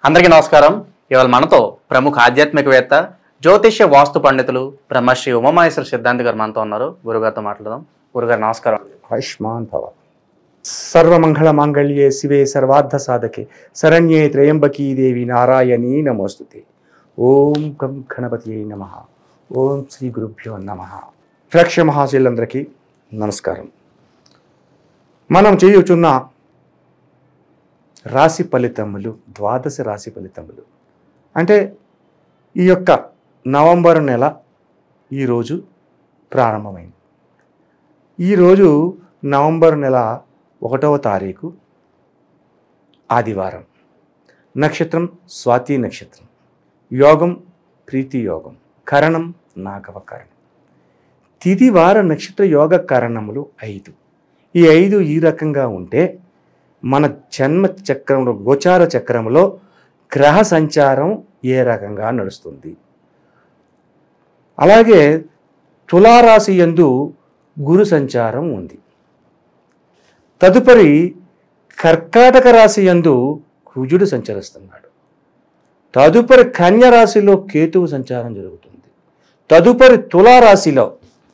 అందరికీ నమస్కారం ఇవాళ మనతో ప్రముఖ ఆధ్యాత్మికవేత్త జ్యోతిష్య వాస్తు పండితులు బ్రహ్మశ్రీ ఉమామహేశ్వర సిద్ధాంతి గారు మనతో ఉన్నారు గురుగారితో మాట్లాడదాం గురుగారు నమస్కారం ఆయుష్మాన్ భవ సర్వమంగళ మాంగళ్యే శివే సర్వార్థ సాధకే శరణ్యే త్రయంబకీ దేవి నారాయణీ నమోస్తుతే ఓం గం గణపతి నమ ఓం శ్రీ గురుభ్యో నమ ప్రేక్ష మహాశీలందరికీ నమస్కారం మనం చేయుచున్న రాశి ఫలితములు ద్వాదశ రాశి ఫలితములు అంటే ఈ యొక్క నవంబర్ నెల ఈరోజు ప్రారంభమైంది ఈరోజు నవంబర్ నెల ఒకటవ తారీఖు ఆదివారం నక్షత్రం స్వాతి నక్షత్రం యోగం ప్రీతి యోగం కరణం నాగవ కరణం తిది వార నక్షత్ర యోగ కరణములు ఐదు ఈ ఐదు ఈ రకంగా ఉంటే మన జన్మ చక్రంలో గోచార చక్రంలో గ్రహ సంచారం ఏ రకంగా నడుస్తుంది అలాగే తులారాశి యందు గురు సంచారం ఉంది తదుపరి కర్కాటక రాశి యందు కుజుడు సంచరిస్తున్నాడు తదుపరి కన్య రాశిలో కేతువు సంచారం జరుగుతుంది తదుపరి తులారాశిలో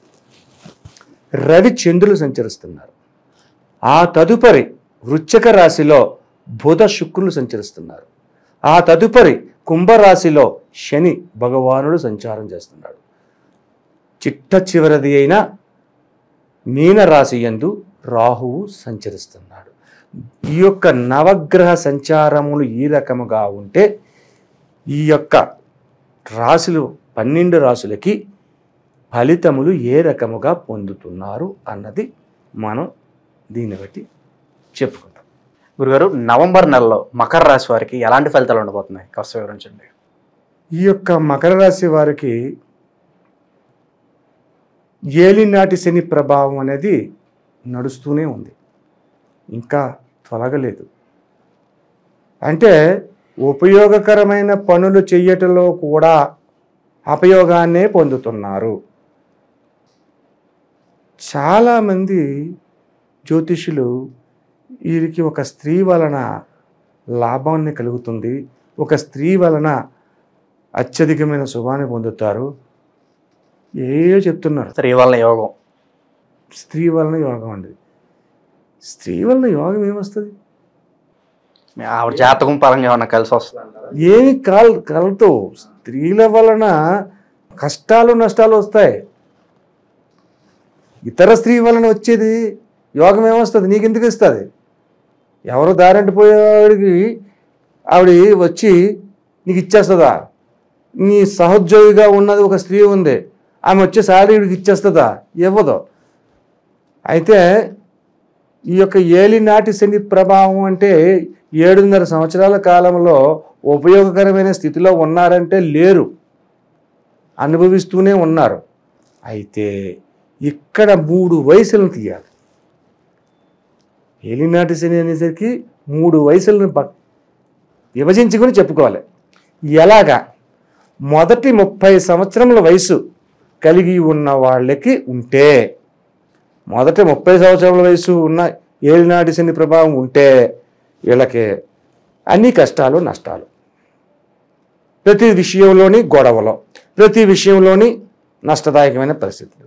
రవి చంద్రులు సంచరిస్తున్నారు ఆ తదుపరి వృశ్చిక రాశిలో బుధ శుక్రులు సంచరిస్తున్నారు ఆ తదుపరి కుంభరాశిలో శని భగవానుడు సంచారం చేస్తున్నాడు చిట్ట చివరిది అయిన మీనరాశి యందు రాహువు సంచరిస్తున్నాడు ఈ యొక్క నవగ్రహ సంచారములు ఈ రకముగా ఉంటే ఈ యొక్క రాశులు పన్నెండు రాశులకి ఫలితములు ఏ రకముగా పొందుతున్నారు అన్నది మనం దీన్ని బట్టి చెప్పుకుందాం గురుగారు నవంబర్ నెలలో మకర రాశి వారికి ఎలాంటి ఫలితాలు ఉండబోతున్నాయి కాస్త వివరించండి ఈ యొక్క మకర రాశి వారికి ఏలినాటి శని ప్రభావం అనేది నడుస్తూనే ఉంది ఇంకా తొలగలేదు అంటే ఉపయోగకరమైన పనులు చెయ్యటంలో కూడా అపయోగాన్నే పొందుతున్నారు చాలామంది జ్యోతిషులు వీరికి ఒక స్త్రీ వలన లాభాన్ని కలుగుతుంది ఒక స్త్రీ వలన అత్యధికమైన శుభాన్ని పొందుతారు ఏయో చెప్తున్నారు స్త్రీ వల్ల యోగం స్త్రీ వలన యోగం అండి స్త్రీ వలన యోగం ఏమొస్తుంది ఆవిడ జాతకం పరంగా ఏమన్నా కలిసి వస్తుంది ఏమి కాల్ కలతో స్త్రీల వలన కష్టాలు నష్టాలు వస్తాయి ఇతర స్త్రీ వలన వచ్చేది యోగం ఏమొస్తుంది నీకు ఎందుకు ఇస్తుంది ఎవరు దారంటి పోయేవాడికి ఆవిడ వచ్చి నీకు ఇచ్చేస్తుందా నీ సహోద్యోగిగా ఉన్నది ఒక స్త్రీ ఉంది ఆమె వచ్చే సారీ వీడికి ఇచ్చేస్తుందా ఇవ్వదు అయితే ఈ యొక్క ఏలినాటి శని ప్రభావం అంటే ఏడున్నర సంవత్సరాల కాలంలో ఉపయోగకరమైన స్థితిలో ఉన్నారంటే లేరు అనుభవిస్తూనే ఉన్నారు అయితే ఇక్కడ మూడు వయసులను తీయాలి ఏలినాటి శని అనేసరికి మూడు వయసులను ప- విభజించుకొని చెప్పుకోవాలి ఎలాగా మొదటి ముప్పై సంవత్సరముల వయసు కలిగి ఉన్న వాళ్ళకి ఉంటే మొదట ముప్పై సంవత్సరాల వయసు ఉన్న ఏలినాటి శని ప్రభావం ఉంటే వీళ్ళకి అన్ని కష్టాలు నష్టాలు ప్రతి విషయంలోని గొడవలు ప్రతి విషయంలోని నష్టదాయకమైన పరిస్థితులు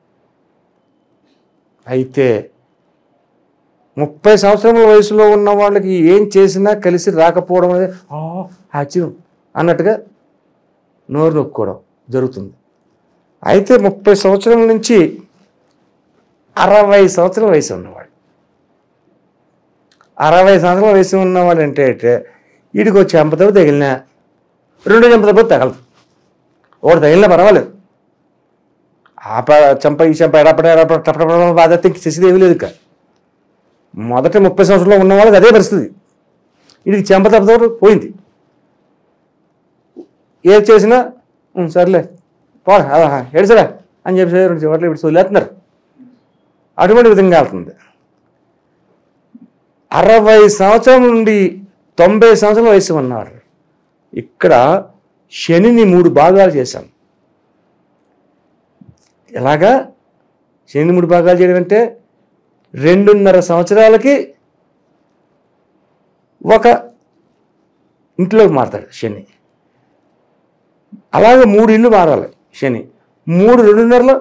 అయితే ముప్పై సంవత్సరముల వయసులో ఉన్న వాళ్ళకి ఏం చేసినా కలిసి రాకపోవడం అనేది "ఆ, ఆశ్చర్యం అన్నట్టుగా నోరు నొక్కుకోవడం జరుగుతుంది అయితే ముప్పై సంవత్సరాల నుంచి అరవై సంవత్సరాల వయసు ఉన్నవాడు అరవై సంవత్సరాల వయసు ఉన్నవాడు అంటే అంటే వీడికి వచ్చి చెంపదెబ్బ తగిలినా రెండు చెంపదెబ్బ తగలదు ఒకటి తగిలినా పర్వాలేదు ఆ ప చెంప ఈ చెంప ఎడపడ ఎడపడ టపటపడ బాధ ఇంక చేసేది ఏమీ లేదు ఇక మొదట ముప్పై సంవత్సరంలో ఉన్న వాళ్ళకి అదే పరిస్థితి వీడికి చెంప దెబ్బతో పోయింది ఏది చేసినా "ఉం, సర్లే పో ఏడుసరా అని చెప్పి రెండు చివట్లు ఇప్పుడు వదిలేస్తున్నారు అటువంటి విధంగా వెళ్తుంది అరవై సంవత్సరం నుండి తొంభై సంవత్సరాల వయసు ఉన్నారు ఇక్కడ శనిని మూడు భాగాలు చేశాం ఎలాగా శనిని మూడు భాగాలు చేయడం అంటే రెండున్నర సంవత్సరాలకి ఒక ఇంట్లోకి మారతాడు శని అలాగే మూడు ఇల్లు మారాలి శని మూడు రెండున్నరలో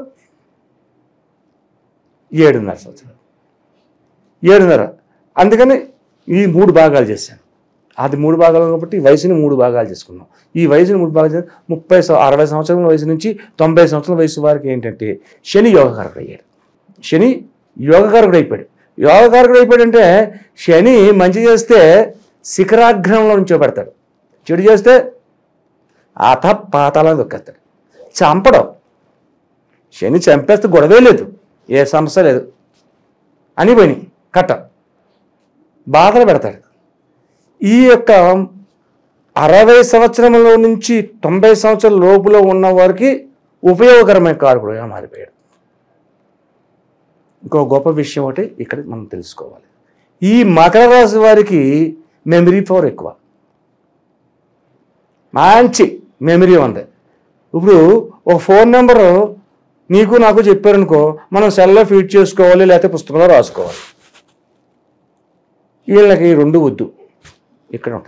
ఏడున్నర సంవత్సరాలు ఏడున్నర అందుకని ఈ మూడు భాగాలు చేశాను అది మూడు భాగాలు కాబట్టి ఈ వయసుని మూడు భాగాలు చేసుకున్నాం ఈ వయసుని మూడు భాగాలు చేసి ముప్పై సం- అరవై సంవత్సరాల వయసు నుంచి తొంభై సంవత్సరాల వయసు వారికి ఏంటంటే శని యోగకారకుడు అయ్యాడు శని యోగకారకుడు అయిపోయాడు యోగకారకుడు అయిపోయాడు అంటే శని మంచి చేస్తే శిఖరాగ్రహంలో నుంచోబెడతాడు చెడు చేస్తే అత పాతాలను దొక్కేస్తాడు చంపడం శని చంపేస్తే గొడవే లేదు ఏ సమస్య లేదు అని పోయినాయి కట్ట బాధలు పెడతాడు ఈ యొక్క అరవై సంవత్సరంలో నుంచి తొంభై సంవత్సరాల లోపులో ఉన్న వారికి ఉపయోగకరమైన కారకుడుగా మారిపోయాడు ఇంకో గొప్ప విషయం ఒకటి ఇక్కడ మనం తెలుసుకోవాలి ఈ మకర రాశి వారికి మెమరీ పవర్ ఎక్కువ మంచి మెమరీ ఉంది ఇప్పుడు ఒక ఫోన్ నెంబరు నీకు నాకు చెప్పారనుకో మనం సెల్లో ఫీడ్ చేసుకోవాలి లేకపోతే పుస్తకంలో రాసుకోవాలి వీళ్ళకి ఈ రెండు వద్దు ఇక్కడ ఉంటుంది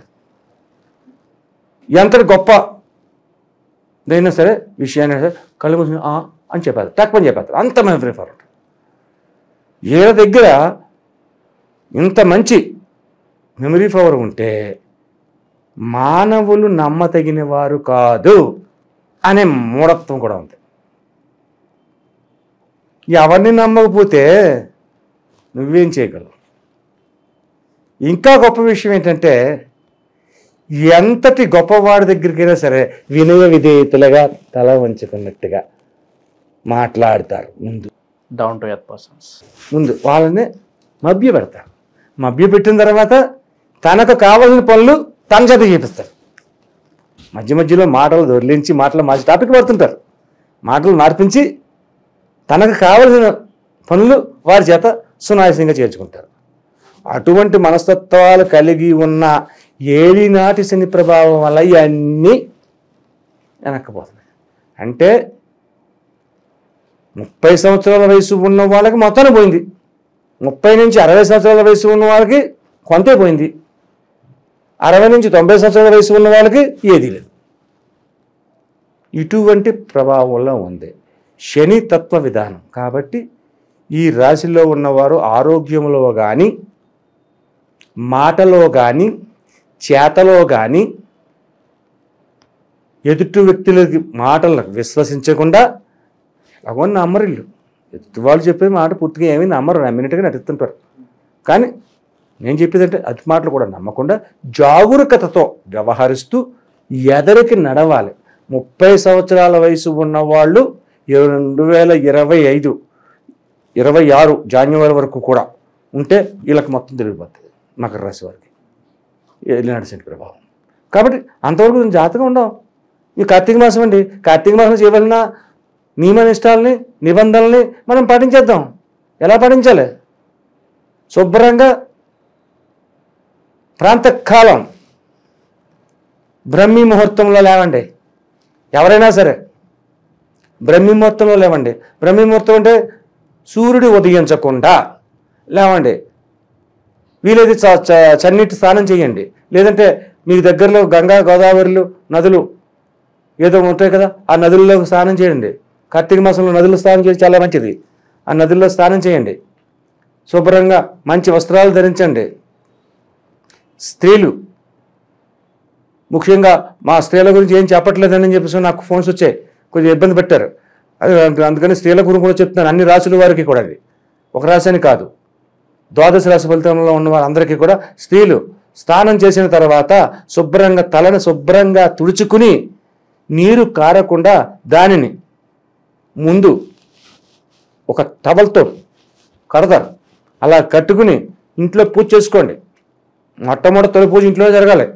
ఎంత గొప్ప దైనా సరే విషయాన్ని సరే కళ్ళు మూసుకుని, "ఆ" అని చెప్పారు తక్కువని చెప్పారు అంత మెమరీ పవర్ ఉంటుంది వీళ్ళ దగ్గర ఇంత మంచి మెమరీ పవర్ ఉంటే మానవులు నమ్మతగిన వారు కాదు అనే మూఢత్వం కూడా ఉంది ఎవరిని నమ్మకపోతే నువ్వేం చేయగలవు ఇంకా గొప్ప విషయం ఏంటంటే ఎంతటి గొప్పవాడి దగ్గరికైనా సరే వినయ విధేయతలుగా తల వంచుకున్నట్టుగా మాట్లాడతారు ముందు డౌన్ టు ఎర్త్ పర్సన్స్ ముందు వాళ్ళని మభ్య పెడతారు మభ్య పెట్టిన తర్వాత తనకు కావాల్సిన పనులు తన చేత చేపిస్తారు మధ్య మధ్యలో మాటలు దొరిలించి మాటలు మార్చి టాపిక్ పడుతుంటారు మాటలు మార్పించి తనకు కావలసిన పనులు వారి చేత సునాయాసంగా చేర్చుకుంటారు అటువంటి మనస్తత్వాలు కలిగి ఉన్న ఏలినాటి శని ప్రభావం వల్ల ఇవన్నీ వెనక్కిపోతున్నాయి అంటే ముప్పై సంవత్సరాల వయసు ఉన్న వాళ్ళకి మొత్తాన్ని పోయింది ముప్పై నుంచి అరవై సంవత్సరాల వయసు ఉన్న వాళ్ళకి కొంతే పోయింది అరవై నుంచి తొంభై సంవత్సరాల వయసు ఉన్న వాళ్ళకి ఏదీ లేదు ఇటువంటి ప్రభావంలో ఉంది శని తత్వ విధానం కాబట్టి ఈ రాశిలో ఉన్నవారు ఆరోగ్యంలో కానీ మాటలో కానీ చేతలో కానీ ఎదుటి వ్యక్తులకి మాటలను విశ్వసించకుండా అవన్నీ నమ్మరు ఇల్లు ఎదుటి వాళ్ళు చెప్పే మాట పూర్తిగా ఏమీ నమ్మరు నమ్మినట్టుగా నటిస్తుంటారు కానీ నేను చెప్పేదంటే అతి మాటలు కూడా నమ్మకుండా జాగరూకతతో వ్యవహరిస్తూ ఎదరికి నడవాలి ముప్పై సంవత్సరాల వయసు ఉన్న వాళ్ళు రెండు వేల ఇరవై ఐదు ఇరవై ఆరు జాన్యువరి వరకు కూడా ఉంటే వీళ్ళకి మొత్తం తిరిగిపోతుంది మకర రాశి వారికి ఏలినాడు శని ప్రభావం కాబట్టి అంతవరకు నేను జాతకం ఉండవు ఈ కార్తీక మాసం అండి కార్తీక మాసం చేయవలసిన నియమ నిష్టాలని నిబంధనల్ని మనం పాటించేద్దాం ఎలా పాటించాలి శుభ్రంగా ప్రాంతకాలం బ్రహ్మీ ముహూర్తంలో లేవండి ఎవరైనా సరే బ్రహ్మీ ముహూర్తంలో లేవండి బ్రహ్మీ ముహూర్తం అంటే సూర్యుడు ఉదయించకుండా లేవండి వీలైతే చ- చ- చన్నీటి స్నానం చేయండి లేదంటే మీకు దగ్గరలో గంగా గోదావరిలు నదులు ఏదో ఉంటాయి కదా ఆ నదుల్లో స్నానం చేయండి కార్తీక మాసంలో నదుల్లో స్నానం చేయడం చాలా మంచిది ఆ నదుల్లో స్నానం చేయండి శుభ్రంగా మంచి వస్త్రాలు ధరించండి స్త్రీలు ముఖ్యంగా మా స్త్రీల గురించి ఏం చెప్పట్లేదని చెప్పేసి నాకు ఫోన్స్ వచ్చాయి కొంచెం ఇబ్బంది పెట్టారు అది అందు- అందుకని స్త్రీల గురించి కూడా చెప్తున్నాను అన్ని రాసుల వారికి కూడా అది ఒక రాశి అని కాదు ద్వాదశ రాశి ఫలితంలో ఉన్న వారందరికీ కూడా స్త్రీలు స్నానం చేసిన తర్వాత శుభ్రంగా తలను శుభ్రంగా తుడుచుకుని నీరు కారకుండా దానిని ముందు ఒక టవల్తో కడతారు అలా కట్టుకుని ఇంట్లో పూజ చేసుకోండి మొట్టమొదటి తొలి పూజ ఇంట్లో జరగాలి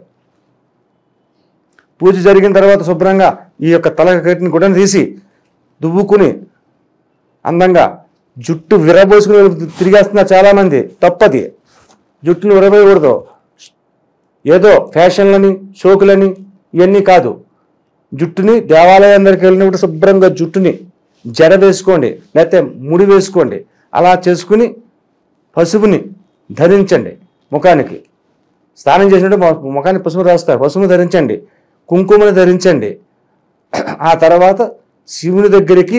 పూజ జరిగిన తర్వాత శుభ్రంగా ఈ యొక్క తల కట్టిన గుడ్డను తీసి దువ్వుకుని అందంగా జుట్టు విరబోసుకుని తిరిగేస్తున్నారు చాలామంది తప్పది జుట్టును విరబోయకూడదు ఏదో ఫ్యాషన్లని షోకులని ఇవన్నీ కాదు జుట్టుని దేవాలయం దగ్గరికి వెళ్ళినప్పుడు శుభ్రంగా జుట్టుని జడ వేసుకోండి లేకపోతే ముడి వేసుకోండి అలా చేసుకుని పసుపుని ధరించండి ముఖానికి స్నానం చేసినట్టు మొ- ముఖానికి పసుపు రాస్తారు పసుపు ధరించండి కుంకుమను ధరించండి ఆ తర్వాత శివుని దగ్గరికి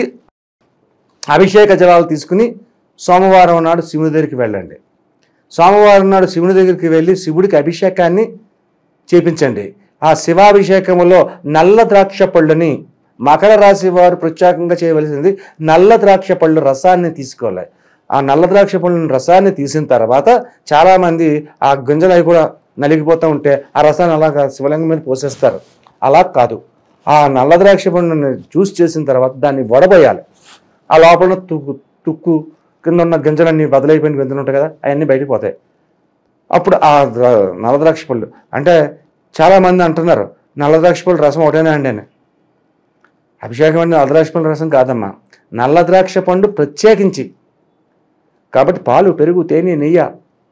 అభిషేక జలాలు తీసుకుని సోమవారం నాడు శివుని దగ్గరికి వెళ్ళండి సోమవారం నాడు శివుని దగ్గరికి వెళ్ళి శివుడికి అభిషేకాన్ని చేపించండి ఆ శివాభిషేకములో నల్ల ద్రాక్ష పళ్ళుని మకర రాశి వారు ప్రత్యేకంగా చేయవలసింది నల్ల ద్రాక్ష పళ్ళు రసాన్ని తీసుకోవాలి ఆ నల్ల ద్రాక్ష పళ్ళని రసాన్ని తీసిన తర్వాత చాలామంది ఆ గింజలు అవి కూడా నలిగిపోతూ ఉంటే ఆ రసాన్ని అలాగా శివలింగం మీద పోసేస్తారు అలా కాదు ఆ నల్ల ద్రాక్ష పండుని జ్యూస్ చేసిన తర్వాత దాన్ని వడబోయాలి ఆ లోపల ఉన్న తుక్కు తుక్కు కింద ఉన్న గింజలన్నీ బదులైపోయిన గింజలు ఉంటాయి కదా అవన్నీ బయటికి పోతాయి అప్పుడు ఆ ద్ర- నల్ల ద్రాక్ష పళ్ళు అంటే చాలామంది అంటున్నారు నల్ల ద్రాక్ష పళ్ళు రసం ఒకటేనా అండి అని అభిషేకం అంటే నల్ల ద్రాక్ష పళ్ళు రసం కాదమ్మా నల్ల ద్రాక్ష పండు ప్రత్యేకించి కాబట్టి పాలు పెరుగు తేనె నెయ్యి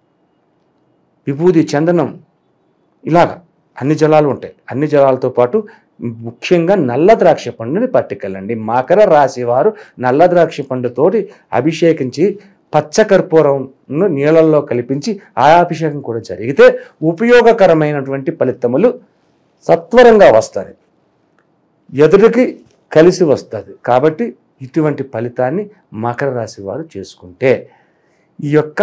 విభూది చందనం ఇలాగ అన్ని జలాలు ఉంటాయి అన్ని జలాలతో పాటు ముఖ్యంగా నల్ల ద్రాక్ష పండుని పట్టుకెళ్ళండి మకర రాశి వారు నల్ల ద్రాక్ష పండుతోటి అభిషేకించి పచ్చకర్పూరంను నీళ్ళల్లో కల్పించి ఆ అభిషేకం కూడా జరిగితే ఉపయోగకరమైనటువంటి ఫలితములు సత్వరంగా వస్తాయి ఎదుటికి కలిసి వస్తుంది కాబట్టి ఇటువంటి ఫలితాన్ని మకర రాశి వారు చేసుకుంటే ఈ యొక్క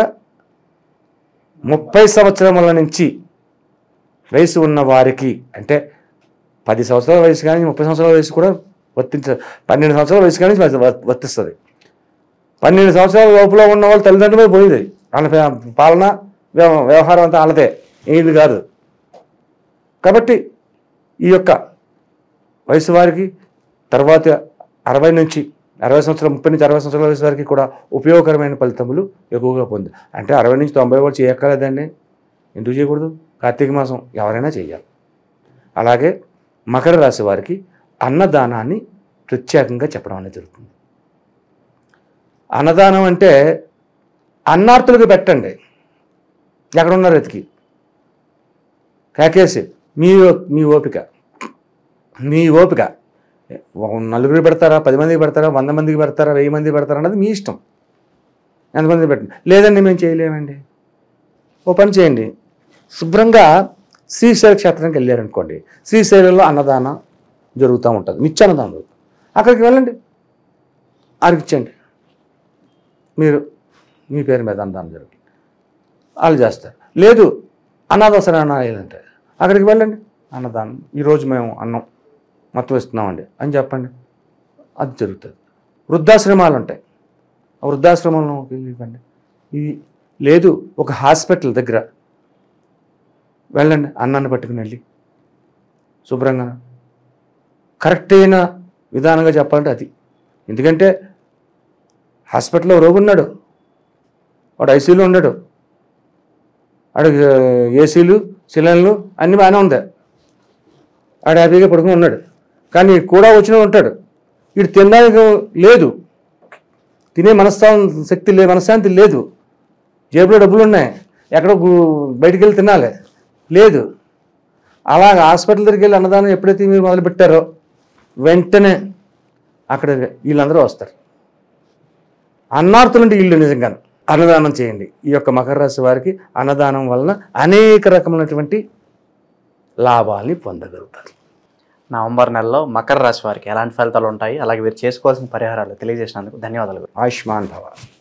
ముప్పై సంవత్సరముల నుంచి వయసు ఉన్న వారికి అంటే పది సంవత్సరాల వయసు కానీ ముప్పై సంవత్సరాల వయసు కూడా వర్తించ పన్నెండు సంవత్సరాల వయసు కానీ వ- వర్తిస్తుంది పన్నెండు సంవత్సరాల లోపల ఉన్న వాళ్ళు తల్లిదండ్రులే పోయింది వాళ్ళ పే- పాలన వ్యవ- వ్యవహారం అంతా వాళ్ళదే ఏది కాదు కాబట్టి ఈ యొక్క వయసు వారికి తర్వాత అరవై నుంచి అరవై సంవత్సరాల ముప్పై నుంచి అరవై సంవత్సరాల వయసు వారికి కూడా ఉపయోగకరమైన ఫలితములు ఎక్కువగా పొంది అంటే అరవై నుంచి తొంభై కూడా చేయక్కర్లేదండి ఎందుకు చేయకూడదు కార్తీక మాసం ఎవరైనా చేయాలి అలాగే మకర రాశి వారికి అన్నదానాన్ని ప్రత్యేకంగా చెప్పడం అనేది జరుగుతుంది అన్నదానం అంటే అన్నార్థులకు పెట్టండి ఎక్కడ ఉన్నారు ఎతికి కాకేసి మీ ఓ- మీ ఓపిక మీ ఓపిక ఒక నలుగురు పెడతారా పది మందికి పెడతారా వంద మందికి పెడతారా వెయ్యి మందికి పెడతారా అన్నది మీ ఇష్టం ఎంతమంది పెట్టండి లేదండి మేము చేయలేమండి ఓ పని చేయండి శుభ్రంగా శ్రీశైల క్షేత్రానికి వెళ్ళారనుకోండి శ్రీశైలంలో అన్నదానం జరుగుతూ ఉంటుంది నిత్యాన్నదానం జరుగుతుంది అక్కడికి వెళ్ళండి అరికిచ్చండి మీరు మీ పేరు మీద అన్నదానం జరుగుతుంది వాళ్ళు చేస్తారు లేదు అనాథ శరణాలయాలు ఉంటాయి అక్కడికి వెళ్ళండి అన్నదానం ఈరోజు మేము అన్నం మొత్తం ఇస్తున్నామండి అని చెప్పండి అది జరుగుతుంది వృద్ధాశ్రమాలు ఉంటాయి ఆ వృద్ధాశ్రమంలోకి వెళ్ళి ఇవ్వండి ఇది లేదు ఒక హాస్పిటల్ దగ్గర వెళ్ళండి అన్నాన్ని పట్టుకుని వెళ్ళి శుభ్రంగా కరెక్ట్ అయిన విధానంగా చెప్పాలంటే అది ఎందుకంటే హాస్పిటల్లో రోగి ఉన్నాడు వాడు ఐసీయూలో ఉన్నాడు వాడు ఏసీలు సిలిండర్లు అన్నీ బాగానే ఉంది ఆడు హ్యాపీగా పడుకుని ఉన్నాడు కానీ కూడా వచ్చిన ఉంటాడు వీడు తినడానికి లేదు తినే మనస్థానం శక్తి లే మనశ్శాంతి లేదు జేబులో డబ్బులు ఉన్నాయి ఎక్కడో గు- బయటికి వెళ్ళి తినాలి లేదు అలాగ హాస్పిటల్ దగ్గరికి వెళ్ళి అన్నదానం ఎప్పుడైతే మీరు మొదలుపెట్టారో వెంటనే అక్కడ వీళ్ళందరూ వస్తారు అన్నార్థులంటే వీళ్ళు నిజంగా అన్నదానం చేయండి ఈ యొక్క మకర రాశి వారికి అన్నదానం వలన అనేక రకమైనటువంటి లాభాల్ని పొందగలుగుతారు నవంబర్ నెలలో మకర రాశి వారికి ఎలాంటి ఫలితాలు ఉంటాయి అలాగే వీరు చేసుకోవాల్సిన పరిహారాలు తెలియజేసినందుకు ధన్యవాదాలు ఆయుష్మాన్ భవ